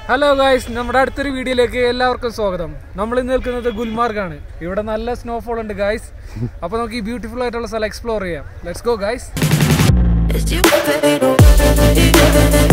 Hello guys നമ്മുടെ അടുത്തൊരു വീഡിയോയിലേക്ക് എല്ലാവർക്കും സ്വാഗതം നമ്മൾ ഇന്ന് നിൽക്കുന്നത് ഗുൽമാർഗാണ് ഇവിടെ നല്ല സ്നോഫോൾ ഉണ്ട് ഗായ്സ് അപ്പൊ നമുക്ക് ഈ ബ്യൂട്ടിഫുൾ ആയിട്ടുള്ള സ്ഥലം എക്സ്പ്ലോർ ചെയ്യാം let's go guys It's you, baby.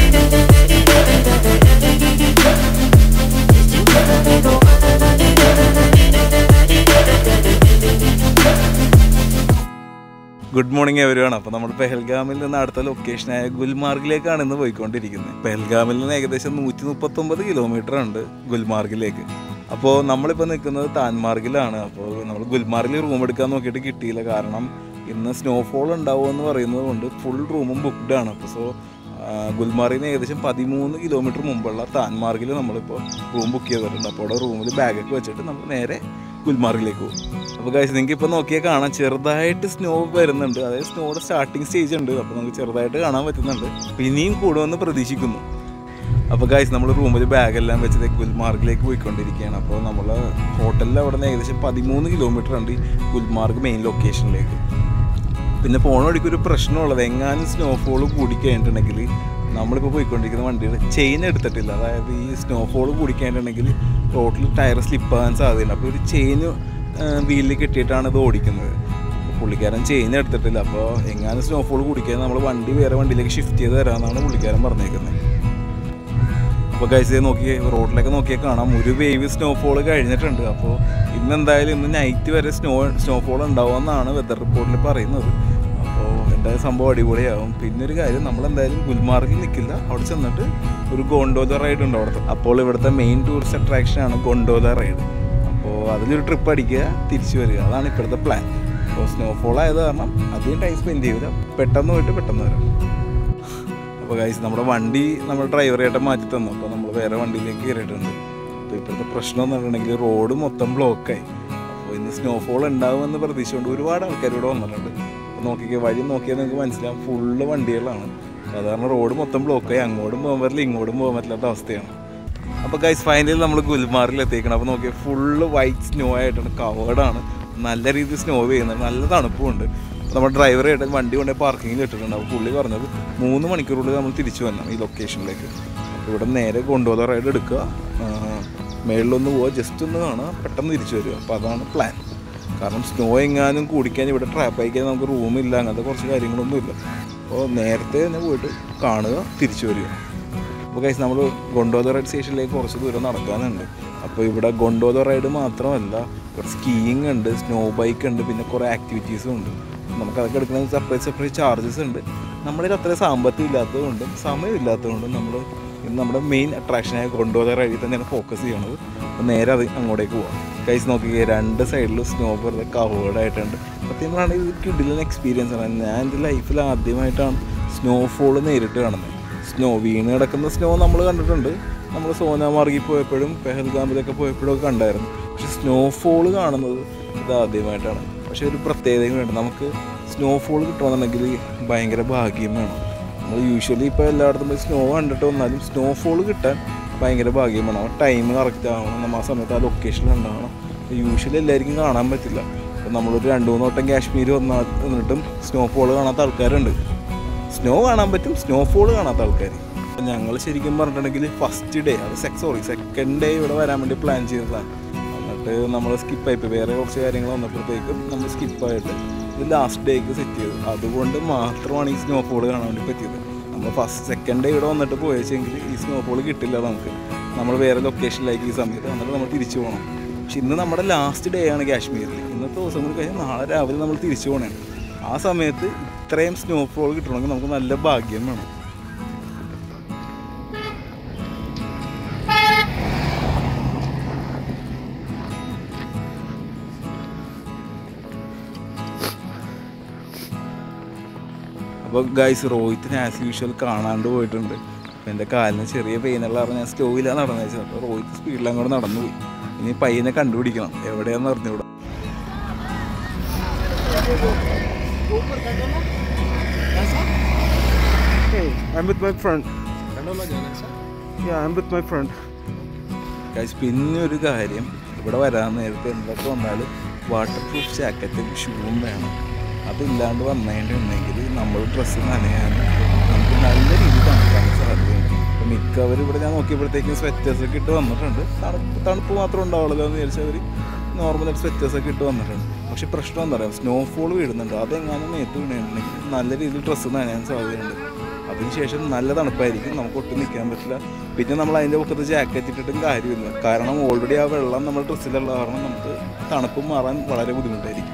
Good morning everyone അപ്പോൾ നമ്മൾ പെഹൽഗാമിൽ നിന്ന് അടുത്ത ലൊക്കേഷനായ ഗുൽമാർഗിലേക്കാണ് ഇന്ന് പോയിക്കൊണ്ടിരിക്കുന്നത് പെഹൽഗാമിൽ നിന്ന് ഏകദേശം നൂറ്റി മുപ്പത്തൊമ്പത് കിലോമീറ്റർ ഉണ്ട് ഗുൽമാർഗിലേക്ക് അപ്പോൾ നമ്മളിപ്പോൾ നിൽക്കുന്നത് താൻമാർഗിലാണ് അപ്പോൾ നമ്മൾ ഗുൽമാർഗിൽ റൂം എടുക്കാൻ നോക്കിയിട്ട് കിട്ടിയില്ല കാരണം ഇന്ന് സ്നോഫോൾ ഉണ്ടാവുമെന്ന് പറയുന്നത് കൊണ്ട് ഫുൾ റൂമും ബുക്ക്ഡ് ആണ് അപ്പോൾ സോ ഗുൽമാർഗിൽ നിന്ന് ഏകദേശം പതിമൂന്ന് കിലോമീറ്റർ മുമ്പുള്ള താൻമാർഗിൽ നമ്മളിപ്പോൾ റൂം ബുക്ക് ചെയ്തിട്ടുണ്ട് അപ്പോൾ അവിടെ റൂമിൽ ബാഗൊക്കെ വെച്ചിട്ട് നമ്മൾ നേരെ ഗുൽമാർഗിലേക്ക് പോകും അപ്പോൾ ഗൈസ് നിങ്ങൾക്ക് ഇപ്പോൾ നോക്കിയാൽ കാണാം ചെറുതായിട്ട് സ്നോ വരുന്നുണ്ട് അതായത് സ്നോയുടെ സ്റ്റാർട്ടിങ് സ്റ്റേജ് ഉണ്ട് അപ്പോൾ നമുക്ക് ചെറുതായിട്ട് കാണാൻ പറ്റുന്നുണ്ട് അപ്പോൾ ഇനിയും കൂടുമെന്ന് പ്രതീക്ഷിക്കുന്നു അപ്പോൾ ഗൈസ് നമ്മൾ റൂമിൽ ബാഗെല്ലാം വെച്ചത് ഗുൽമാർഗിലേക്ക് പോയിക്കൊണ്ടിരിക്കുകയാണ് അപ്പോൾ നമ്മൾ ഹോട്ടലിൽ അവിടെ നിന്ന് ഏകദേശം പതിമൂന്ന് കിലോമീറ്റർ ഉണ്ട് ഈ ഗുൽമാർഗ് മെയിൻ ലൊക്കേഷനിലേക്ക് പിന്നെ പോണ വഴിക്ക് ഒരു പ്രശ്നമുള്ളത് എങ്ങാനും സ്നോഫോൾ കൂടിക്കഴിഞ്ഞിട്ടുണ്ടെങ്കിൽ നമ്മളിപ്പോൾ പോയിക്കൊണ്ടിരിക്കുന്ന വണ്ടിയുടെ ചെയിൻ എടുത്തിട്ടില്ല അതായത് ഈ സ്നോഫോൾ കൂടിക്കഴിഞ്ഞിട്ടുണ്ടെങ്കിൽ റോട്ടിൽ ടയർ സ്ലിപ്പാകാൻ സാധ്യതയുണ്ട് അപ്പോൾ ഒരു ചെയിൻ വീലിൽ കെട്ടിയിട്ടാണ് ഇത് ഓടിക്കുന്നത് അപ്പോൾ പുള്ളിക്കാരൻ ചെയിൻ എടുത്തിട്ടില്ല അപ്പോൾ എങ്ങാനും സ്നോഫോൾ കൂടിക്കാൻ നമ്മൾ വണ്ടി വേറെ വണ്ടിയിലേക്ക് ഷിഫ്റ്റ് ചെയ്ത് തരാമെന്നാണ് പുള്ളിക്കാരൻ പറഞ്ഞേക്കുന്നത് അപ്പോൾ കഴിച്ച് നോക്കി റോഡിലൊക്കെ നോക്കിയാൽ കാണാം ഒരു വേവ് സ്നോഫോൾ കഴിഞ്ഞിട്ടുണ്ട് അപ്പോൾ ഇന്ന് എന്തായാലും ഇന്ന് നൈറ്റ് വരെ സ്നോ സ്നോഫോൾ ഉണ്ടാവുമെന്നാണ് വെതർ റിപ്പോർട്ടിൽ പറയുന്നത് അപ്പോൾ എന്തായാലും സംഭവം അടിപൊളിയാവും പിന്നെ ഒരു കാര്യം നമ്മൾ എന്തായാലും ഗുൽമാർഗിൽ നിൽക്കില്ല അവിടെ ചെന്നിട്ട് ഒരു ഗോണ്ടോല റൈഡ് ഉണ്ട് അവിടുത്തെ അപ്പോൾ ഇവിടുത്തെ മെയിൻ ടൂറിസ്റ്റ് അട്രാക്ഷനാണ് ഗോണ്ടോല റൈഡ് അപ്പോൾ അതിലൊരു ട്രിപ്പ് അടിക്കുക തിരിച്ചു വരിക അതാണ് ഇപ്പോഴത്തെ പ്ലാൻ അപ്പോൾ സ്നോഫോൾ ആയത് കാരണം അധികം ടൈം സ്പെൻഡ് ചെയ്യില്ല പെട്ടെന്ന് പോയിട്ട് പെട്ടെന്ന് വരാം അപ്പോൾ ഗൈസ് നമ്മുടെ വണ്ടി നമ്മുടെ ഡ്രൈവറായിട്ട് മാറ്റി തന്നു അപ്പോൾ നമ്മൾ വേറെ വണ്ടിയിലേക്ക് കയറിയിട്ടുണ്ട് അപ്പോൾ ഇപ്പോഴത്തെ പ്രശ്നം എന്ന് പറഞ്ഞിട്ടുണ്ടെങ്കിൽ റോഡ് മൊത്തം ബ്ലോക്കായി അപ്പോൾ ഇന്ന് സ്നോഫോൾ ഉണ്ടാകുമെന്ന് പ്രതീക്ഷിച്ചുകൊണ്ട് ഒരുപാട് ആൾക്കാർ ഇവിടെ വന്നിട്ടുണ്ട് അപ്പോൾ നോക്കിക്കേ വഴി നോക്കിയാൽ നിങ്ങൾക്ക് മനസ്സിലാവും ഫുള്ള് വണ്ടികളാണ് സാധാരണ റോഡ് മൊത്തം ബ്ലോക്കായി അങ്ങോട്ടും പോകാൻ പറ്റില്ല ഇങ്ങോട്ടും പോകാൻ പറ്റില്ലാത്ത അവസ്ഥയാണ് അപ്പോൾ ഗൈസ് ഫൈനലി നമ്മൾ ഗുൽമാറിൽ എത്തിക്കണം അപ്പോൾ നോക്കിയാൽ ഫുള്ള് വൈറ്റ് സ്നോ ആയിട്ടാണ് കവേർഡാണ് നല്ല രീതിയിൽ സ്നോ പെയ്യുന്നുണ്ട് നല്ല തണുപ്പുമുണ്ട് നമ്മുടെ ഡ്രൈവറായിട്ട് വണ്ടി കൊണ്ട് പാർക്കിങ്ങിൽ ഇട്ടിട്ടുണ്ട് അപ്പോൾ പുള്ളി പറഞ്ഞത് മൂന്ന് മണിക്കൂറുള്ളിൽ നമ്മൾ തിരിച്ചു വരണം ഈ ലൊക്കേഷനിലേക്ക് അപ്പോൾ ഇവിടെ നേരെ കൊണ്ടുപോകുന്ന റൈഡ് എടുക്കുക ആ, മേളിലൊന്ന് പോവുക ജസ്റ്റ് ഒന്ന് കാണുക പെട്ടെന്ന് തിരിച്ചു വരിക അപ്പോൾ അതാണ് പ്ലാൻ കാരണം സ്നോ എങ്ങാനും കൂടിക്കാൻ ഇവിടെ ട്രാപ്പ് അയക്കാൻ നമുക്ക് റൂമില്ല അങ്ങനത്തെ കുറച്ച് കാര്യങ്ങളൊന്നും ഇല്ല അപ്പോൾ നേരത്തെ തന്നെ പോയിട്ട് കാണുക തിരിച്ചു വരിക അപ്പോൾ കഴിച്ച് നമ്മൾ ഗൊണ്ടോദ റൈഡ് സ്റ്റേഷനിലേക്ക് കുറച്ച് ദൂരം നടക്കാനുണ്ട് അപ്പോൾ ഇവിടെ ഗൊണ്ടോദ റൈഡ് മാത്രമല്ല ഇവിടെ സ്കീയിങ് ഉണ്ട് സ്നോ ബൈക്ക് ഉണ്ട് പിന്നെ കുറേ ആക്ടിവിറ്റീസും ഉണ്ട് നമുക്ക് അതൊക്കെ എടുക്കുന്ന സെപ്പറേറ്റ് സെപ്പറേറ്റ് ചാർജസ് ഉണ്ട് നമ്മളിൽ അത്ര സാമ്പത്തികം ഇല്ലാത്തതുകൊണ്ടും സമയം ഇല്ലാത്തതുകൊണ്ടും നമ്മൾ ഇന്ന് നമ്മുടെ മെയിൻ അട്രാക്ഷനായ ഗൊണ്ടോദ റൈഡിൽ തന്നെയാണ് ഫോക്കസ് ചെയ്യണത് അപ്പോൾ നേരെ അത് അങ്ങോട്ടേക്ക് പോവാം കൈസ് നോക്കിക്കേ രണ്ട് സൈഡിലും സ്നോ വെറുതെ കവേർഡ് ആയിട്ടുണ്ട് സത്യം പറഞ്ഞാൽ ഇത് കിടിലൻ എക്സ്പീരിയൻസ് ആണ് ഞാൻ എൻ്റെ ലൈഫിൽ ആദ്യമായിട്ടാണ് സ്നോഫോൾ നേരിട്ട് കാണുന്നത് സ്നോ വീണ് കിടക്കുന്ന സ്നോ നമ്മൾ കണ്ടിട്ടുണ്ട് നമ്മൾ സോനാമാർഗിൽ പോയപ്പോഴും പെഹൽഗാമിലൊക്കെ പോയപ്പോഴും ഒക്കെ കണ്ടായിരുന്നു പക്ഷെ സ്നോഫോൾ കാണുന്നത് ഇത് ആദ്യമായിട്ടാണ് പക്ഷെ ഒരു പ്രത്യേകതയും വേണ്ട നമുക്ക് സ്നോഫോൾ കിട്ടണമെന്നുണ്ടെങ്കിൽ ഭയങ്കര ഭാഗ്യം വേണം നമ്മൾ യൂഷ്വലി ഇപ്പോൾ എല്ലായിടത്തും പോയി സ്നോ കണ്ടിട്ട് വന്നാലും സ്നോഫോൾ കിട്ടാൻ ഭയങ്കര ഭാഗ്യം വേണം ആ ടൈം കറക്റ്റ് ആവണം നമ്മൾ ആ സമയത്ത് ആ ലൊക്കേഷനിൽ ഉണ്ടാവണം യൂഷ്വലി എല്ലാവർക്കും കാണാൻ പറ്റില്ല ഇപ്പം നമ്മളൊരു രണ്ട് മൂന്ന് വട്ടം കാശ്മീർ വന്നാ എന്നിട്ടും സ്നോഫോൾ കാണാത്ത ആൾക്കാരുണ്ട് സ്നോ കാണാൻ പറ്റും സ്നോഫോൾ കാണാത്ത ആൾക്കാർ ഞങ്ങൾ ശരിക്കും പറഞ്ഞിട്ടുണ്ടെങ്കിൽ ഫസ്റ്റ് ഡേ അത് സെക് സോറി സെക്കൻഡ് ഡേ ഇവിടെ വരാൻ വേണ്ടി പ്ലാൻ ചെയ്തതാണ് എന്നിട്ട് നമ്മൾ സ്കിപ്പായി ഇപ്പോൾ വേറെ കുറച്ച് കാര്യങ്ങൾ വന്നപ്പോഴത്തേക്കും നമ്മൾ സ്കിപ്പായിട്ട് ഇത് ലാസ്റ്റ് ഡേക്ക് സെറ്റ് ചെയ്തു അതുകൊണ്ട് മാത്രമാണ് ഈ സ്നോഫോൾ കാണാൻ വേണ്ടി പറ്റിയത് നമ്മൾ ഫസ്റ്റ് സെക്കൻഡ് ഡേ ഇവിടെ വന്നിട്ട് പോയെങ്കിൽ ഈ സ്നോഫോൾ കിട്ടില്ല നമുക്ക് നമ്മൾ വേറെ ലൊക്കേഷനിലേക്ക് ഈ സമയത്ത് എന്നിട്ട് നമ്മൾ തിരിച്ചു പോകണം പക്ഷെ ഇന്ന് നമ്മുടെ ലാസ്റ്റ് ഡേ ആണ് കാശ്മീരിൽ ഇന്നത്തെ ദിവസം കൂടി കഴിഞ്ഞാൽ നാളെ രാവിലെ നമ്മൾ തിരിച്ചു പോകണേ ആ സമയത്ത് ഇത്രയും സ്നോഫോൾ കിട്ടണമെങ്കിൽ നമുക്ക് നല്ല ഭാഗ്യം വേണം അപ്പോൾ ഗൈസ് റോഹിത്തിന് ആസ് യൂഷ്വൽ കാണാണ്ട് പോയിട്ടുണ്ട് അപ്പോൾ എൻ്റെ കാലിന് ചെറിയ പെയിനുള്ള കാരണം ഞാൻ സ്റ്റോയിലാണ് നടന്നു വെച്ചത് അപ്പോൾ റോഹിത്ത് സ്പീഡിൽ അങ്ങോട്ട് നടന്നു പോയി ഇനി പയ്യനെ കണ്ടുപിടിക്കണം എവിടെയാണെന്ന് അറിഞ്ഞുകൂടാ I'm with my friend. Yeah, I'm with my friend. Guys പിന്നെ ഒരു കാര്യം ഇവിടെ വരാൻ നേരത്തെ എന്തൊക്കെ വന്നാലും വാട്ടർ പ്രൂഫ് ജാക്കറ്റും ഷൂവും വേണം അതില്ലാണ്ട് വന്നിട്ടുണ്ടെങ്കിൽ നമ്മൾ ഡ്രസ്സ് നനയാനും നമുക്ക് നല്ല രീതിയിൽ തണുക്കാൻ സാധ്യതയുണ്ട് അപ്പോൾ മിക്കവരും ഇവിടെ ഞാൻ നോക്കിയപ്പോഴത്തേക്കും സ്വെറ്റേഴ്സ് ഒക്കെ ഇട്ട് വന്നിട്ടുണ്ട് തണുപ്പ് തണുപ്പ് മാത്രം ഉണ്ടാവുള്ളൂ എന്ന് വിചാരിച്ചാൽ അവർ നോർമലായിട്ട് സ്വെറ്റേഴ്സ് ഒക്കെ ഇട്ട് വന്നിട്ടുണ്ട് പക്ഷെ പ്രശ്നം എന്താ പറയുക സ്നോഫോൾ വീഴുന്നുണ്ട് അതെങ്ങാനും നേരത്തെ വീണിട്ടുണ്ടെങ്കിൽ നല്ല രീതിയിൽ ഡ്രസ്സ് നനയാൻ സാധ്യതയുണ്ട് അതിനുശേഷം നല്ല തണുപ്പായിരിക്കും നമുക്ക് ഒട്ടും നിൽക്കാൻ പറ്റില്ല പിന്നെ നമ്മൾ അതിൻ്റെ പൊക്കത്ത് ജാക്കറ്റ് ഇട്ടിട്ടും കാര്യമില്ല കാരണം ഓൾറെഡി ആ വെള്ളം നമ്മുടെ ഡ്രസ്സിലുള്ള കാരണം നമുക്ക് തണുപ്പ് മാറാൻ വളരെ ബുദ്ധിമുട്ടായിരിക്കും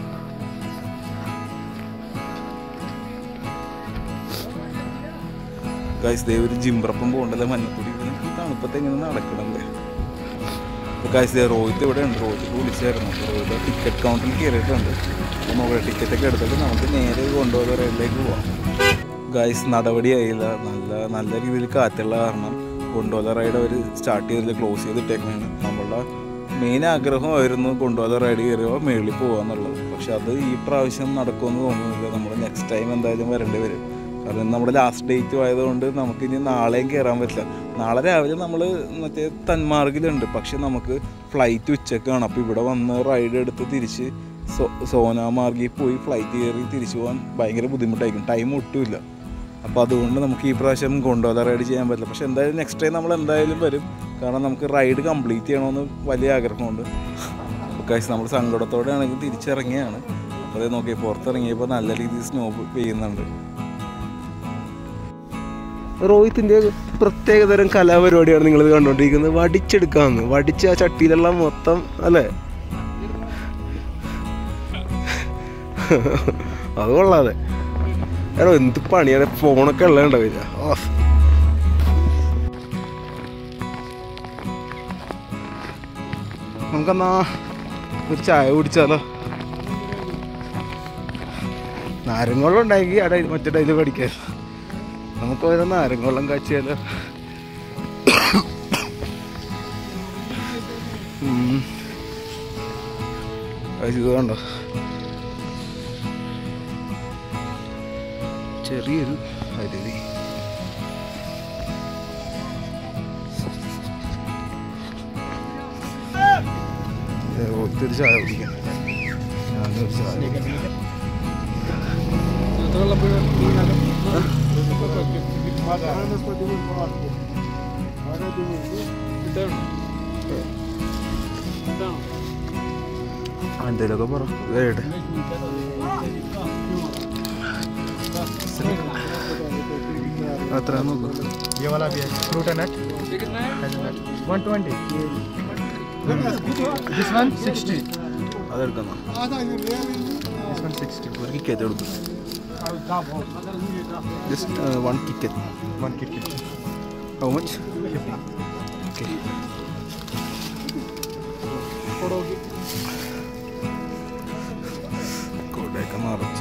ഗൈസ് ദേ ഒരു ജിംബ്രപ്പം പോകണ്ടല്ലോ മഞ്ഞപ്പൊടി ഇതിന് ഈ തണുപ്പത്ത് എങ്ങനെ നടക്കണല്ലേ അപ്പോൾ ഗൈസ് ദേ റോഹിത്ത് ഇവിടെ ഉണ്ട് റോഹിത്ത് വിളിച്ചായിരുന്നു അപ്പോൾ റോഹിത്ത് ടിക്കറ്റ് കൗണ്ടറിൽ കയറിയിട്ടുണ്ട് അപ്പോൾ നോക്കാം ടിക്കറ്റ് ഒക്കെ എടുത്തിട്ട് നമുക്ക് നേരെ കൊണ്ടുപോകുന്ന റെയിലേക്ക് പോവാം ഗൈസ് നടപടിയായില്ല നല്ല നല്ല രീതിയിൽ കാറ്റുള്ള കാരണം കൊണ്ടുപോകുന്ന റൈഡ് അവർ സ്റ്റാർട്ട് ചെയ്തില്ല ക്ലോസ് ചെയ്തിട്ടേക്കാണ് നമ്മളുടെ മെയിൻ ആഗ്രഹമായിരുന്നു കൊണ്ടുപോകുന്ന റൈഡ് കയറിയോ മേളിൽ പോകാന്നുള്ളത് പക്ഷെ അത് ഈ പ്രാവശ്യം നടക്കുമെന്ന് തോന്നുന്നില്ല നമ്മൾ നെക്സ്റ്റ് ടൈം എന്തായാലും വരേണ്ടി വരും കാരണം ഇന്ന് നമ്മുടെ ലാസ്റ്റ് ഡേറ്റ് ആയതുകൊണ്ട് നമുക്ക് ഇനി നാളെയും കയറാൻ പറ്റില്ല നാളെ രാവിലെ നമ്മൾ മറ്റേ തന്മാർഗിലുണ്ട് പക്ഷെ നമുക്ക് ഫ്ലൈറ്റ് ഉച്ചക്കാണ് അപ്പോൾ ഇവിടെ വന്ന് റൈഡ് എടുത്ത് തിരിച്ച് സോ സോനാമാർഗിൽ പോയി ഫ്ലൈറ്റ് കയറി തിരിച്ചു പോകാൻ ഭയങ്കര ബുദ്ധിമുട്ടായിരിക്കും ടൈം ഒട്ടുമില്ല അപ്പോൾ അതുകൊണ്ട് നമുക്ക് ഈ പ്രാവശ്യം കൊണ്ടുപോകാൻ റൈഡ് ചെയ്യാൻ പറ്റില്ല പക്ഷെ എന്തായാലും നെക്സ്റ്റ് ടൈം നമ്മൾ എന്തായാലും വരും കാരണം നമുക്ക് റൈഡ് കംപ്ലീറ്റ് ചെയ്യണമെന്ന് വലിയ ആഗ്രഹമുണ്ട് കാശ് നമ്മൾ സങ്കടത്തോടെ ആണെങ്കിൽ തിരിച്ചിറങ്ങിയാണ് അപ്പോൾ അത് നോക്കി പുറത്തിറങ്ങിയപ്പോൾ നല്ല രീതിയിൽ സ്നോ പെയ്യുന്നുണ്ട് റോഹിത്തിന്റെ പ്രത്യേകതരം കലാപരിപാടിയാണ് നിങ്ങൾ കണ്ടുകൊണ്ടിരിക്കുന്നത് വടിച്ചെടുക്കാന്ന് വടിച്ച് ആ ചട്ടിയിലുള്ള മൊത്തം അല്ലേ അത് കൊള്ളാതെ എടോ എന്ത് പണിയാണ് ഫോണൊക്കെ ഉള്ളതുണ്ടോ കഴിഞ്ഞ നമുക്കെന്നാ ഒരു ചായ കുടിച്ചാലോ നാരങ്ങവെള്ളം ഉണ്ടാക്കി അവിടെ മറ്റേ ഡൈല് പഠിക്കാൻ നമുക്ക് ഓരോ നാരങ്ങവെള്ളം കാച്ചിയാലോ ഉം. അത് ഇത് കണ്ടോ ചെറിയൊരു അരുവി ഏ, ഒത്തിരി ചായ കുടിക്കാം ഞാനൊരു ചായ കുടിക്കാം. ആ, എന്തേലൊക്കെ പറ വേട്ടെ അത്ര നോക്കൂ ये वाला भी है fruit and nut one twenty this one sixty അതെടുക്കാം दिस वन सिक्सटी ഒരു കിക്കറ്റ് എടുക്കും just one KitKat one kit how much കൂടെയൊക്കെ നിറച്ച്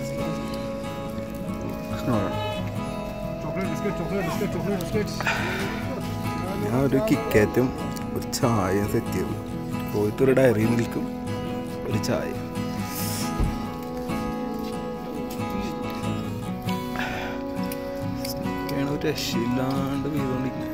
chocolate biscuit chocolate biscuit chocolate biscuit ഞാൻ ഒരു കിക്കറ്റും ഒരു ചായയും സെറ്റ് ചെയ്തു പോയിട്ട് ഒരു ഡയറി മിൽക്കും ഒരു ചായ ഒക്കെയാണ് ഒരു രക്ഷയില്ലാണ്ട് ചെയ്തുകൊണ്ടിരിക്കുന്നത്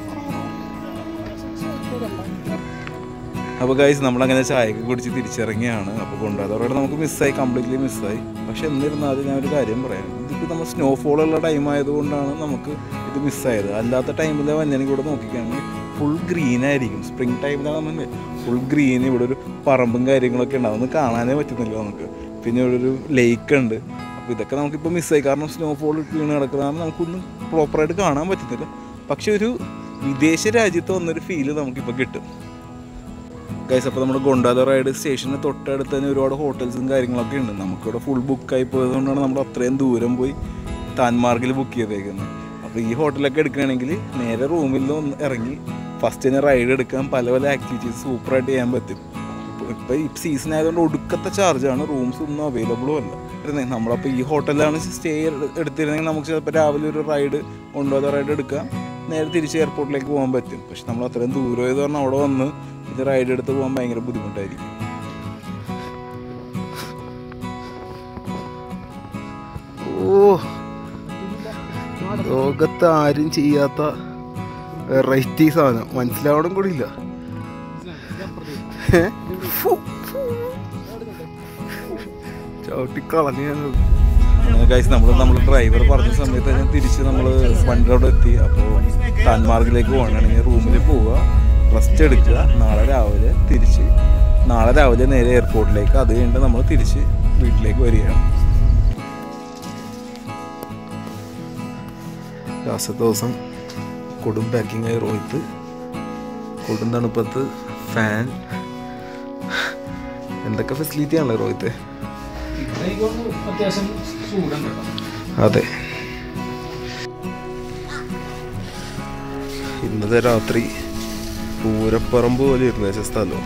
അപ്പോൾ ഗൈസ് നമ്മളങ്ങനെ ചായയൊക്കെ കുടിച്ച് തിരിച്ചിറങ്ങിയാണ് അപ്പോൾ കൊണ്ടുപോകാതെ നമുക്ക് മിസ്സായി കംപ്ലീറ്റ്ലി മിസ്സായി പക്ഷെ എന്നിരുന്നാലും ഞാൻ ഒരു കാര്യം പറയാം ഇതിപ്പോൾ നമ്മൾ സ്നോഫോൾ ഉള്ള ടൈം ആയതുകൊണ്ടാണ് നമുക്ക് ഇത് മിസ്സായത് അല്ലാത്ത ടൈമിൽ വന്യനെ കൂടെ നോക്കിക്കുകയാണെങ്കിൽ ഫുൾ ഗ്രീൻ ആയിരിക്കും സ്പ്രിങ് ടൈമിലാണ് നമ്മൾ ഫുൾ ഗ്രീൻ ഇവിടെ ഒരു പറമ്പും കാര്യങ്ങളൊക്കെ ഉണ്ടാവും ഒന്നും കാണാനേ പറ്റുന്നില്ല നമുക്ക് പിന്നെ ഇവിടെ ഒരു ലേക്ക് ഉണ്ട് അപ്പോൾ ഇതൊക്കെ നമുക്കിപ്പോൾ മിസ്സായി കാരണം സ്നോഫോൾ വീണ് കിടക്കുന്നതാണ് നമുക്കൊന്നും പ്രോപ്പറായിട്ട് കാണാൻ പറ്റുന്നില്ല പക്ഷെ ഒരു വിദേശ രാജ്യത്ത് വന്നൊരു ഫീല് നമുക്കിപ്പോൾ കിട്ടും ഗൈസ് അപ്പോൾ നമ്മുടെ ഗൊണ്ടാല റൈഡ് സ്റ്റേഷന് തൊട്ടടുത്ത് തന്നെ ഒരുപാട് ഹോട്ടൽസും കാര്യങ്ങളൊക്കെ ഉണ്ട് നമുക്കിവിടെ ഫുൾ ബുക്കായി പോയതുകൊണ്ടാണ് നമ്മൾ അത്രയും ദൂരം പോയി താൻമാർഗിൽ ബുക്ക് ചെയ്തേക്കുന്നത് അപ്പോൾ ഈ ഹോട്ടലൊക്കെ എടുക്കുകയാണെങ്കിൽ നേരെ റൂമിൽ ഒന്ന് ഇറങ്ങി ഫസ്റ്റ് തന്നെ റൈഡ് എടുക്കാൻ പല പല ആക്ടിവിറ്റീസ് സൂപ്പറായിട്ട് ചെയ്യാൻ പറ്റും ഇപ്പോൾ ഇപ്പോൾ ഈ സീസൺ ആയതുകൊണ്ട് ഒടുക്കത്തെ ചാർജാണ് റൂംസ് ഒന്നും അവൈലബിളും അല്ല ഇരുന്നേ നമ്മളപ്പോൾ ഈ ഹോട്ടലിലാണ് സ്റ്റേ എടുത്തിരുന്നെങ്കിൽ നമുക്ക് ചിലപ്പോൾ രാവിലെ ഒരു റൈഡ് കൊണ്ടുപോകാതെ റൈഡ് എടുക്കാം നേരെ തിരിച്ച് എയർപോർട്ടിലേക്ക് പോകാൻ പറ്റും പക്ഷെ നമ്മൾ അത്രയും ദൂരം ആയത് കാരണം അവിടെ വന്ന് ഇത് റൈഡ് എടുത്ത് പോകാൻ ഭയങ്കര ബുദ്ധിമുട്ടായിരിക്കും ഓ ലോകത്ത് ആരും ചെയ്യാത്ത വെറൈറ്റി സാധനം മനസ്സിലാവണം കൂടി ഇല്ല ഏ? ഫു, ഫു. ചവിട്ടി കളഞ്ഞു ഞാനത് ഗൈസ് നമ്മൾ നമ്മൾ ഡ്രൈവർ പറഞ്ഞ സമയത്ത് തന്നെ തിരിച്ച് നമ്മൾ വണ്ടിയുടെ എത്തി അപ്പോൾ ടാൻമാർഗിലേക്ക് പോകണമെങ്കിൽ റൂമിൽ പോവുക റെസ്റ്റ് എടുക്കുക നാളെ രാവിലെ തിരിച്ച് നാളെ രാവിലെ നേരെ എയർപോർട്ടിലേക്ക് അത് കഴിഞ്ഞിട്ട് നമ്മൾ തിരിച്ച് വീട്ടിലേക്ക് വരികയാണ് ലാസ്റ്റത്തെ ദിവസം കൊടും പാക്കിംഗ് ആയി റോഹിത്ത് കൊടും തണുപ്പത്ത് ഫാൻ എന്തൊക്കെ ഫെസിലിറ്റി ആണല്ലോ റോഹിത്ത് അത്യാവശ്യം ചൂടുണ്ട് അതെ ഇന്നത്തെ രാത്രി പൂരപ്പറമ്പ് പോലെ ഇരുന്ന വെച്ച സ്ഥലം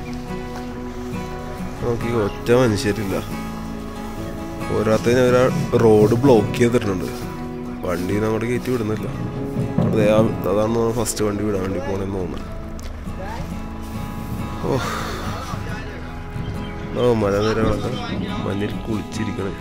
നോക്കി ഒറ്റ മനുഷ്യരില്ല പോരാത്തതിന് ഒരാൾ റോഡ് ബ്ലോക്ക് ചെയ്തിട്ടുണ്ട് വണ്ടീനെ അങ്ങോട്ട് കയറ്റി വിടുന്നില്ല അതെ ആ- അതാണ് ഫസ്റ്റ് വണ്ടി വിടാൻ വേണ്ടി പോണെന്ന് തോന്നുന്നത് ഓ ഓ മലനിരകളൊക്കെ മഞ്ഞിൽ കുളിച്ചിരിക്കണേ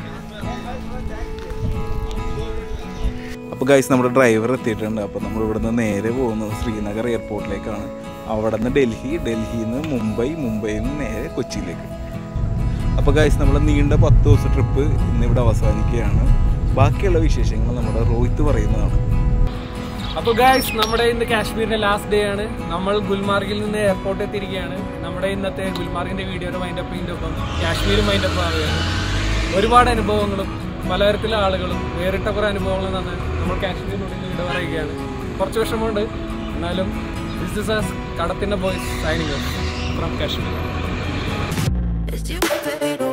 അപ്പോൾ ഗൈസ് നമ്മുടെ ഡ്രൈവർ എത്തിയിട്ടുണ്ട് അപ്പോൾ നമ്മൾ ഇവിടുന്ന് നേരെ പോകുന്നത് ശ്രീനഗർ എയർപോർട്ടിലേക്കാണ് അവിടെ നിന്ന് ഡൽഹി ഡൽഹിയിൽ നിന്ന് മുംബൈ മുംബൈയിൽ നിന്ന് നേരെ കൊച്ചിയിലേക്ക് അപ്പോൾ ഗൈസ് നമ്മൾ നീണ്ട പത്ത് ദിവസം ട്രിപ്പ് ഇന്നിവിടെ അവസാനിക്കുകയാണ് ബാക്കിയുള്ള വിശേഷങ്ങൾ നമ്മുടെ റോഹിത്ത് പറയുന്നതാണ് അപ്പോൾ ഗായ്സ് നമ്മുടെ ഇന്ന് കാശ്മീരിന്റെ ലാസ്റ്റ് ഡേ ആണ് നമ്മൾ ഗുൽമാർഗിൽ നിന്ന് എയർപോർട്ട് എത്തിയിരിക്കുകയാണ് നമ്മുടെ ഇന്നത്തെ ഗുൽമാർഗിന്റെ വീഡിയോയുടെ മൈൻഡപ്പിന്റെ ഒപ്പം കാശ്മീരും മൈൻഡപ്പ് ആവുകയാണ് ഒരുപാട് അനുഭവങ്ങളും പലതരത്തിലെ ആളുകളും വേറിട്ട കുറേ അനുഭവങ്ങളും തന്നെ നമ്മൾ കാശ്മീരിനുള്ളിൽ ഇവിടെ പറയുകയാണ് കുറച്ച് വിഷമമുണ്ട് എന്നാലും ദിസ് ഇസ് കടത്തിന്റെ boys signing from Kashmir As you fade